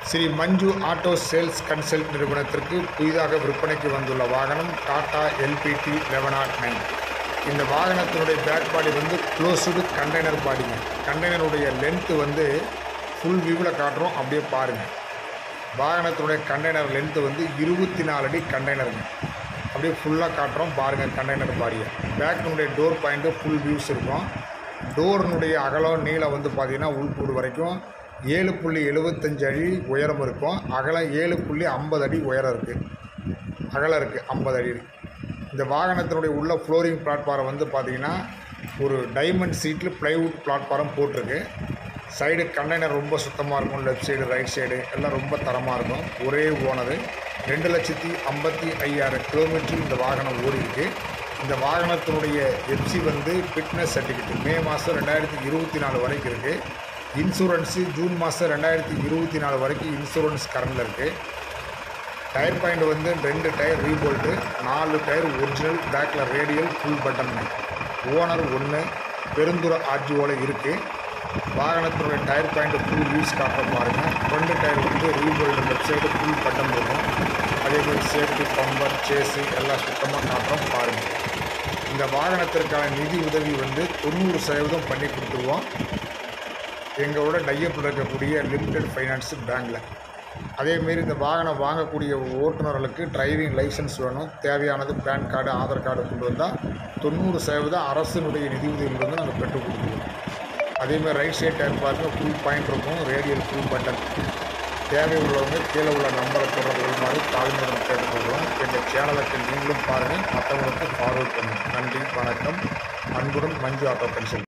Sri Manju auto sales consult நிறுவனத்திற்கு புதிதாக விற்பனைக்கு வந்துள்ள வாகனம் Tata LPT eleven naught nine இந்த வாகனத்தினுடைய பேக் பாடி வந்து க்ளோஸ்டு கண்டெய்னர் பாடிங்க கண்டெய்னருடைய லென்த்து வந்து ஃபுல் வியூவில் காட்டுறோம் அப்படியே பாருங்கள் வாகனத்தினுடைய கண்டெய்னர் லென்த்து வந்து இருபத்தி நாலு அடி கண்டெய்னருங்க அப்படியே ஃபுல்லாக காட்டுறோம் பாருங்கள் கண்டெய்னர் பாடியை பேக்கினுடைய டோர் பாயிண்ட்டு ஃபுல் வியூஸ் இருக்கும் டோரினுடைய அகலம் நீளம் வந்து பார்த்திங்கன்னா உள்கூடு வரைக்கும் ஏழு புள்ளி எழுபத்தஞ்சு அடி உயரம் இருக்கும் அகலம் ஏழு புள்ளி ஐம்பது அடி உயரம் இருக்குது அகலம் இருக்குது ஐம்பது அடி இந்த வாகனத்தினுடைய உள்ள ஃப்ளோரிங் பிளாட்ஃபாரம் வந்து பார்த்திங்கன்னா ஒரு டைமண்ட் சீட்டில் ப்ளைவுட் பிளாட்ஃபாரம் போட்டிருக்கு சைடு கண்டெய்னர் ரொம்ப சுத்தமாக இருக்கும் லெஃப்ட் சைடு ரைட் சைடு எல்லாம் ரொம்ப தரமாக இருக்கும் ஒரே ஓனரு ரெண்டு லட்சத்தி ஐம்பத்தி ஐயாயிரம் கிலோமீட்டர் இந்த வாகனம் ஓடி இருக்கு இந்த வாகனத்தினுடைய எஃப்சி வந்து ஃபிட்னஸ் சர்டிஃபிகேட் மே மாதம் ரெண்டாயிரத்தி இருபத்தி நாலு வரைக்கும் இருக்குது இன்சூரன்ஸு ஜூன் மாதம் ரெண்டாயிரத்தி இருபத்தி நாலு வரைக்கும் இன்சூரன்ஸ் கரண்டில் இருக்குது டயர் பாயிண்ட் வந்து ரெண்டு டயர் ரீபோல்ட்டு நாலு டயர் ஒரிஜினல் பேக்கில் ரேடியல் ஃபுல் பட்டன் ஓனர் ஒன்று பெருந்துற ஆர்ஜிஓவில் இருக்குது வாகனத்தினுடைய டயர் பாயிண்ட் ஃபுல் யூஸ் காட்ட பாருங்கள் ஃப்ரண்ட் டயர் வந்து rebuilt left side full button இருக்கும் அதேமாதிரி சேஃப்டி பம்பர் சேஸு எல்லாம் சுத்தமாக காட்டுறோம் பாருங்கள் இந்த வாகனத்திற்கான நிதி உதவி வந்து தொண்ணூறு சதவீதம் பண்ணி கொடுத்துருவோம் எங்களோட டையப் இருக்கக்கூடிய லிமிடெட் ஃபைனான்ஸ் பேங்க்கில் அதேமாரி இந்த வாகனம் வாங்கக்கூடிய ஓட்டுநர்களுக்கு டிரைவிங் லைசன்ஸ் வேணும் தேவையானது பேன் கார்டு ஆதார் கார்டு கொண்டு வந்தால் தொண்ணூறு சதவீதம் அரசினுடைய நிதி உதவியிலிருந்து நாங்கள் பெற்றுக் கொடுக்குறோம் அதேமாதிரி ரைட் சைட் டயர் பாருங்கள் ஃபுல் பாயிண்ட் இருக்கும் ரேடியல் ஃபுல் பட்டன் தேவை உள்ளவங்க கீழே உள்ள நம்பரை தொடர்பு கொள்ளுமாறு தாழ்மையுடன் கேட்டுக்கொள்கிறோம் எங்கள் சேனலுக்கு நீங்களும் பாருங்கள் மற்றவங்களுக்கு ஃபார்வர்ட் பண்ணுங்கள் நன்றி வணக்கம் அன்புடன் மஞ்சு ஆட்டோ கன்சல்ட்